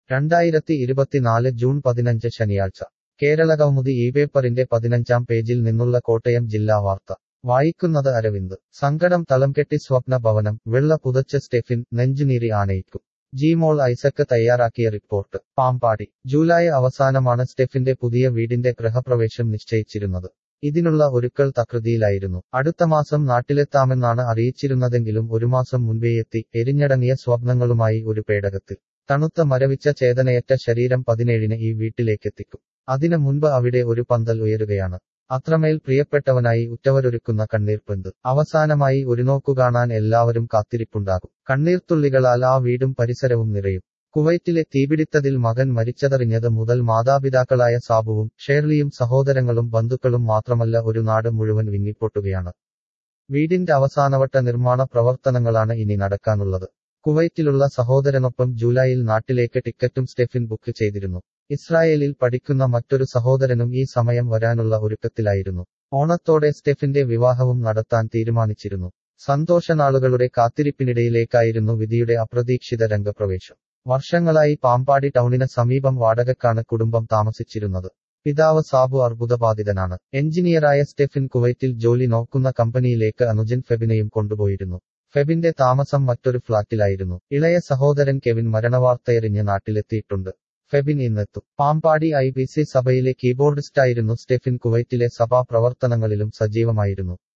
രണ്ടായിരത്തി ഇരുപത്തിനാല് ജൂൺ പതിനഞ്ച് ശനിയാഴ്ച കേരളകൗമുദി ഈ പേപ്പറിന്റെ പതിനഞ്ചാം പേജിൽ നിന്നുള്ള കോട്ടയം ജില്ലാ വാർത്ത വായിക്കുന്നത് അരവിന്ദ് സങ്കടം തളംകെട്ടി സ്വപ്ന ഭവനം വെള്ള പുതച്ച് സ്റ്റെഫിൻ നെഞ്ചുനീരി ആനയിക്കും ജിമോൾ ഐസക്ക് തയ്യാറാക്കിയ റിപ്പോർട്ട് പാമ്പാടി ജൂലൈ അവസാനമാണ് സ്റ്റെഫിന്റെ പുതിയ വീടിന്റെ ഗൃഹപ്രവേശം നിശ്ചയിച്ചിരുന്നത് ഇതിനുള്ള ഒരുക്കൾ തകൃതിയിലായിരുന്നു അടുത്ത മാസം നാട്ടിലെത്താമെന്നാണ് അറിയിച്ചിരുന്നതെങ്കിലും ഒരു മാസം മുൻപേയെത്തി എരിഞ്ഞടങ്ങിയ സ്വപ്നങ്ങളുമായി ഒരു പേടകത്തിൽ തണുത്ത മരവിച്ച ചേതനയറ്റ ശരീരം പതിനേഴിന് ഈ വീട്ടിലേക്കെത്തിക്കും അതിനു മുൻപ് അവിടെ ഒരു പന്തൽ ഉയരുകയാണ് അത്രമേൽ പ്രിയപ്പെട്ടവനായി ഉറ്റവരൊരുക്കുന്ന കണ്ണീർപ്പന്ത് അവസാനമായി ഒരു നോക്കു കാണാൻ എല്ലാവരും കാത്തിരിപ്പുണ്ടാകും കണ്ണീർത്തുള്ളികളാൽ ആ വീടും പരിസരവും നിറയും കുവൈറ്റിലെ തീപിടിത്തതിൽ മകൻ മരിച്ചതറിഞ്ഞത് മുതൽ മാതാപിതാക്കളായ സാബുവും ഷേർലിയും സഹോദരങ്ങളും ബന്ധുക്കളും മാത്രമല്ല ഒരു നാട് മുഴുവൻ വിങ്ങിപ്പൊട്ടുകയാണ് വീടിന്റെ അവസാനവട്ട നിർമ്മാണ പ്രവർത്തനങ്ങളാണ് ഇനി നടക്കാനുള്ളത് കുവൈറ്റിലുള്ള സഹോദരനൊപ്പം ജൂലൈയിൽ നാട്ടിലേക്ക് ടിക്കറ്റും സ്റ്റെഫിൻ ബുക്ക് ചെയ്തിരുന്നു ഇസ്രായേലിൽ പഠിക്കുന്ന മറ്റൊരു സഹോദരനും ഈ സമയം വരാനുള്ള ഒരുക്കത്തിലായിരുന്നു ഓണത്തോടെ സ്റ്റെഫിന്റെ വിവാഹവും നടത്താൻ തീരുമാനിച്ചിരുന്നു സന്തോഷനാളുകളുടെ കാത്തിരിപ്പിനിടയിലേക്കായിരുന്നു വിധിയുടെ അപ്രതീക്ഷിത രംഗപ്രവേശം വർഷങ്ങളായി പാമ്പാടി ടൗണിന് സമീപം വാടകക്കാണ് കുടുംബം താമസിച്ചിരുന്നത് പിതാവ് സാബു അർബുദബാധിതനാണ് എഞ്ചിനീയറായ സ്റ്റെഫിൻ കുവൈറ്റിൽ ജോലി നോക്കുന്ന കമ്പനിയിലേക്ക് അനുജൻ ഫെബിനെയും കൊണ്ടുപോയിരുന്നു ഫെബിന്റെ താമസം മറ്റൊരു ഫ്ളാറ്റിലായിരുന്നു ഇളയ സഹോദരൻ കെവിൻ മരണവാർത്തയെറിഞ്ഞ് നാട്ടിലെത്തിയിട്ടുണ്ട് ഫെബിൻ ഇന്നെത്തും പാമ്പാടി ഐ ബി സി സഭയിലെ കീബോർഡിസ്റ്റായിരുന്നു സ്റ്റെഫിൻ കുവൈറ്റിലെ സഭാ പ്രവർത്തനങ്ങളിലും സജീവമായിരുന്നു